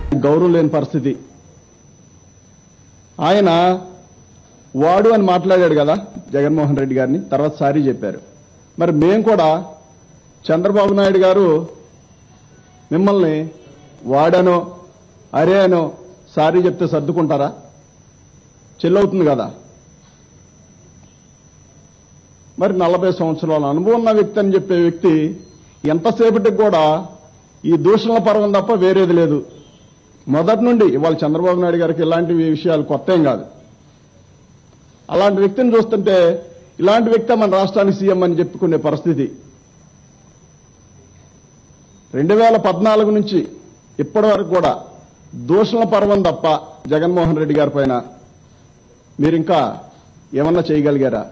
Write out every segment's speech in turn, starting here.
గౌరవం లేని పరిస్థితి ఆయన వాడు అని మాట్లాడాడు కదా జగన్మోహన్ రెడ్డి గారిని తర్వాత సారీ చెప్పారు మరి మేము కూడా చంద్రబాబు నాయుడు గారు మిమ్మల్ని వాడనో అరే అనో సారీ చెప్తే సర్దుకుంటారా చెల్లవుతుంది కదా మరి నలభై సంవత్సరాల అనుభవం ఉన్న వ్యక్తి అని చెప్పే వ్యక్తి ఎంతసేపటికి కూడా ఈ దూషణల పర్వం తప్ప వేరేది లేదు మొదటి నుండి ఇవాళ చంద్రబాబు నాయుడు గారికి ఇలాంటి విషయాలు కొత్త ఏం కాదు అలాంటి వ్యక్తిని చూస్తుంటే ఇలాంటి వ్యక్తి మన రాష్ట్రానికి సీఎం అని చెప్పుకునే పరిస్థితి రెండు వేల పద్నాలుగు నుంచి ఇప్పటి వరకు కూడా దూషణల పర్వం తప్ప జగన్మోహన్ రెడ్డి గారి పైన మీరు ఇంకా ఏమన్నా చేయగలిగారా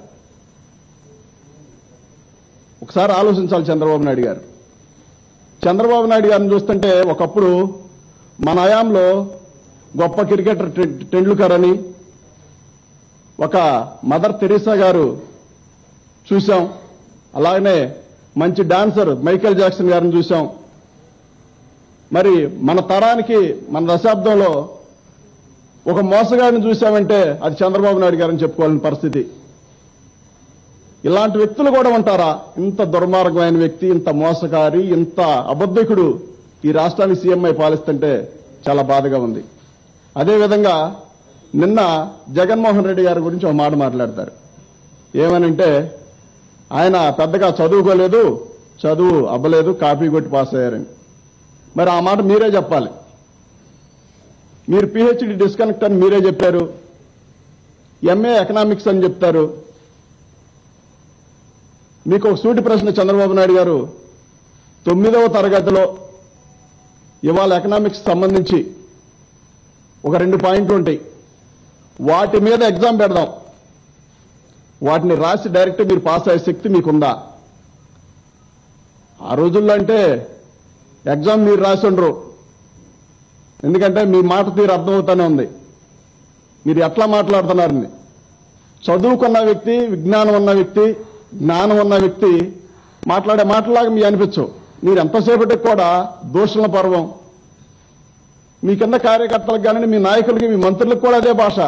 ఒకసారి ఆలోచించాలి చంద్రబాబు నాయుడు గారు చంద్రబాబు నాయుడు గారిని చూస్తుంటే ఒకప్పుడు మన హయాంలో గొప్ప క్రికెటర్ టె- టెండూల్కర్ అని ఒక మదర్ తెరీసా గారు చూశాం అలాగనే మంచి డాన్సర్ మైకేల్ జాక్సన్ గారిని చూశాం మరి మన తరానికి మన దశాబ్దంలో ఒక మోసగాడిని చూశామంటే అది చంద్రబాబు నాయుడు గారని చెప్పుకోవాలని పరిస్థితి ఇలాంటి వ్యక్తులు కూడా ఉంటారా ఇంత దుర్మార్గమైన వ్యక్తి ఇంత మోసకారి ఇంత అబద్ధికుడు ఈ రాష్ట్రానికి సీఎం అయి పాలిస్తుంటే చాలా బాధగా ఉంది అదేవిధంగా నిన్న జగన్మోహన్ రెడ్డి గారి గురించి ఒక మాట మాట్లాడతారు ఏమనంటే ఆయన పెద్దగా చదువుకోలేదు చదువు అవ్వలేదు కాపీ కొట్టి పాస్ అయ్యారని మరి ఆ మాట మీరే చెప్పాలి మీరు పిహెచ్డి డిస్కనెక్ట్ అని మీరే చెప్పారు ఎంఏ ఎకనామిక్స్ అని చెప్తారు మీకు ఒక సూటి ప్రశ్న చంద్రబాబు నాయుడు గారు తొమ్మిదవ తరగతిలో ఇవాళ ఎకనామిక్స్ సంబంధించి ఒక రెండు పాయింట్లు ఉంటాయి వాటి మీద ఎగ్జామ్ పెడదాం వాటిని రాసి డైరెక్ట్ మీరు పాస్ అయ్యే శక్తి మీకుందా ఆ రోజుల్లో అంటే ఎగ్జామ్ మీరు రాసి ఉండరు ఎందుకంటే మీ మాట తీరు అర్థమవుతానే ఉంది మీరు ఎట్లా మాట్లాడుతున్నారని చదువుకున్న వ్యక్తి విజ్ఞానం ఉన్న వ్యక్తి జ్ఞానం ఉన్న వ్యక్తి మాట్లాడే మాటలాగా మీ అనిపించవు మీరు ఎంతసేపటికి కూడా దూషణ పర్వం మీ కింద కార్యకర్తలకు కానీ మీ నాయకులకి మీ మంత్రులకు కూడా అదే భాష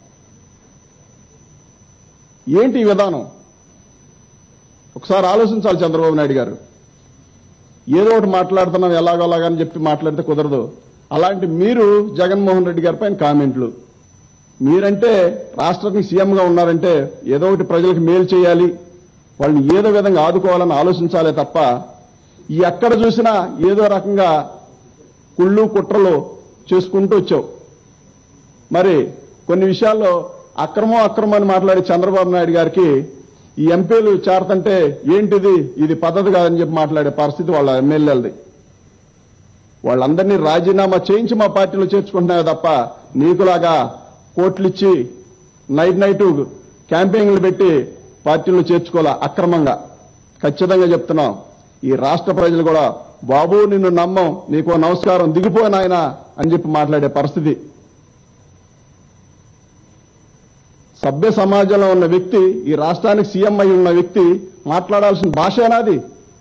ఏంటి ఈ విధానం ఒకసారి ఆలోచించాలి చంద్రబాబు నాయుడు గారు ఏదో ఒకటి మాట్లాడుతున్నాం ఎలాగోలాగని చెప్పి మాట్లాడితే కుదరదు అలాంటి మీరు జగన్మోహన్ రెడ్డి గారి పైన కామెంట్లు మీరంటే రాష్ట్రానికి సీఎంగా ఉన్నారంటే ఏదో ఒకటి ప్రజలకు మేలు చేయాలి వాళ్ళని ఏదో విధంగా ఆదుకోవాలని ఆలోచించాలే తప్ప ఈ ఎక్కడ చూసినా ఏదో రకంగా కుళ్ళు కుట్రలు చేసుకుంటూ వచ్చావు మరి కొన్ని విషయాల్లో అక్రమం అక్రమం అని మాట్లాడే చంద్రబాబు నాయుడు గారికి ఈ ఎంపీలు చేరతంటే ఏంటిది ఇది పద్ధతి కాదని చెప్పి మాట్లాడే పరిస్థితి వాళ్ళ ఎమ్మెల్యేలది వాళ్ళందరినీ రాజీనామా చేయించి మా పార్టీలో చేర్చుకుంటున్నాయి తప్ప నీకులాగా కోట్లు ఇచ్చి నైట్ నైట్ క్యాంపెయిన్లు పెట్టి పార్టీలో చేర్చుకోవాలా అక్రమంగా ఖచ్చితంగా చెప్తున్నాం ఈ రాష్ట్ర ప్రజలు కూడా బాబు నిన్ను నమ్మం నీకు నమస్కారం దిగిపో నాయన అని చెప్పి మాట్లాడే పరిస్థితి సభ్య సమాజంలో ఉన్న వ్యక్తి ఈ రాష్ట్రానికి సీఎం అయి ఉన్న వ్యక్తి మాట్లాడాల్సిన భాషేనాది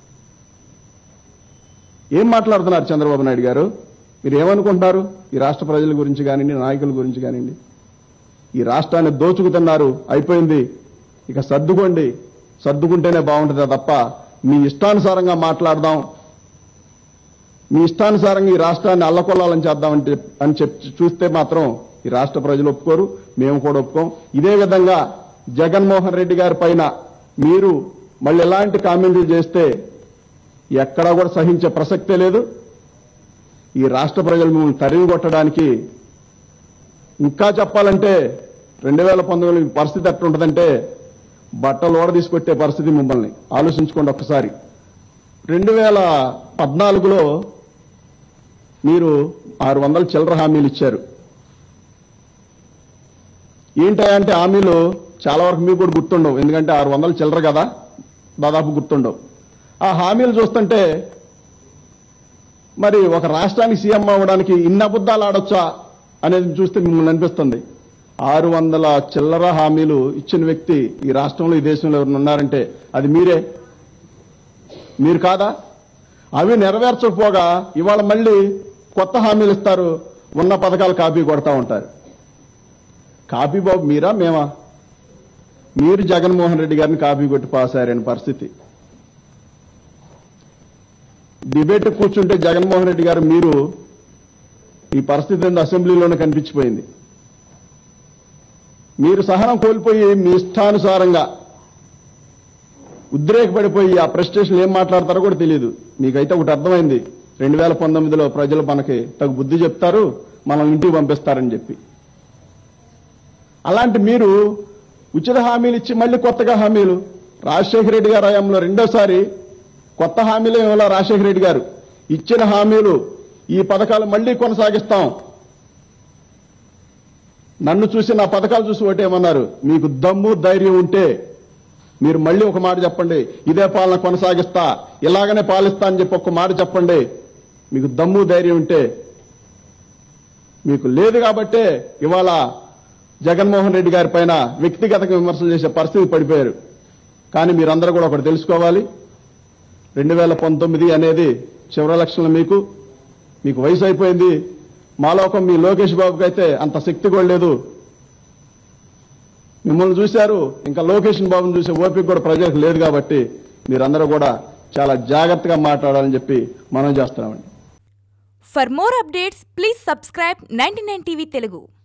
ఏం మాట్లాడుతున్నారు చంద్రబాబు నాయుడు గారు మీరు ఏమనుకుంటున్నారు ఈ రాష్ట్ర ప్రజల గురించి కానివ్వండి నాయకుల గురించి కానివ్వండి ఈ రాష్ట్రాన్ని దోచుకుతున్నారు అయిపోయింది ఇక సర్దుకోండి సర్దుకుంటేనే బాగుంటుందా తప్ప మీ ఇష్టానుసారంగా మాట్లాడదాం మీ ఇష్టానుసారంగా ఈ రాష్ట్రాన్ని అల్లకొల్లాలని చేద్దామంటే అని చెప్పి చూస్తే మాత్రం ఈ రాష్ట్ర ప్రజలు ఒప్పుకోరు మేము కూడా ఒప్పుకోం ఇదే విధంగా జగన్మోహన్ రెడ్డి గారి పైన మీరు మళ్ళీ ఎలాంటి కామెంట్లు చేస్తే ఎక్కడా కూడా సహించే ప్రసక్తే లేదు ఈ రాష్ట్ర ప్రజలు మిమ్మల్ని తరిమి కొట్టడానికి ఇంకా చెప్పాలంటే రెండు వేల పంతొమ్మిది పరిస్థితి ఎట్లుంటుందంటే బట్టలు ఓడ తీసుకొట్టే పరిస్థితి మిమ్మల్ని ఆలోచించుకోండి ఒక్కసారి రెండు వేల పద్నాలుగులో మీరు ఆరు వందల చిల్లర హామీలు ఇచ్చారు ఏంటంటే హామీలు చాలా వరకు మీకు కూడా గుర్తుండవు ఎందుకంటే ఆరు వందల చిల్లర కదా దాదాపు గుర్తుండవు ఆ హామీలు చూస్తుంటే మరి ఒక రాష్ట్రానికి సీఎం అవ్వడానికి ఇన్ని అబద్ధాలు ఆడొచ్చా అనేది చూస్తే మిమ్మల్ని అనిపిస్తుంది ఆరు వందల చిల్లర హామీలు ఇచ్చిన వ్యక్తి ఈ రాష్ట్రంలో ఈ దేశంలో ఎవరైనా ఉన్నారంటే అది మీరే మీరు కాదా అవి నెరవేర్చకపోగా ఇవాళ మళ్ళీ కొత్త హామీలు ఇస్తారు ఉన్న పథకాలు కాపీ కొడతా ఉంటారు కాపీ బాబు మీరా మేమా మీరు జగన్మోహన్ రెడ్డి గారిని కాపీ కొట్టి పాస్ అయ్యారని పరిస్థితి డిబేట్ కూర్చుంటే జగన్మోహన్ రెడ్డి గారు మీరు ఈ పరిస్థితి ఏందో అసెంబ్లీలోనే కనిపించిపోయింది మీరు సహనం కోల్పోయి మీ ఇష్టానుసారంగా ఉద్రేకపడిపోయి ఆ ప్రెస్టేషన్ ఏం మాట్లాడతారో కూడా తెలియదు మీకైతే ఒకటి అర్థమైంది రెండు వేల పంతొమ్మిదిలో ప్రజలు మనకి తగు బుద్ధి చెప్తారు మనం ఇంటికి పంపిస్తారని చెప్పి అలాంటి మీరు ఉచిత హామీలు ఇచ్చి మళ్ళీ కొత్తగా హామీలు రాజశేఖర రెడ్డి గారి హయాంలో రెండోసారి కొత్త హామీలు ఇవ్వాల రాజశేఖర రెడ్డి గారు ఇచ్చిన హామీలు ఈ పథకాలు మళ్ళీ కొనసాగిస్తాం నన్ను చూసి నా పథకాలు చూసి ఒకటేమన్నారు మీకు దమ్ము ధైర్యం ఉంటే మీరు మళ్ళీ ఒక మాట చెప్పండి ఇదే పాలన కొనసాగిస్తా ఇలాగనే పాలిస్తా అని చెప్పి ఒక మాట చెప్పండి మీకు దమ్ము ధైర్యం ఉంటే మీకు లేదు కాబట్టే ఇవాళ జగన్మోహన్ రెడ్డి గారి పైన వ్యక్తిగతంగా విమర్శలు చేసే పరిస్థితి పడిపోయారు కానీ మీరందరూ కూడా ఒకటి తెలుసుకోవాలి రెండు వేల పంతొమ్మిది అనేది చివరి ఎలక్షన్లు మీకు మీకు వయసు అయిపోయింది మాలోకం మీ లోకేష్ బాబుకి అయితే అంత శక్తి కూడా లేదు మిమ్మల్ని చూశారు ఇంకా లోకేష్ బాబుని చూసే ఓపిక కూడా ప్రజలకు లేదు కాబట్టి మీరందరూ కూడా చాలా జాగ్రత్తగా మాట్లాడాలని చెప్పి మనం చేస్తున్నామండి For more updates, please subscribe 99 TV Telugu.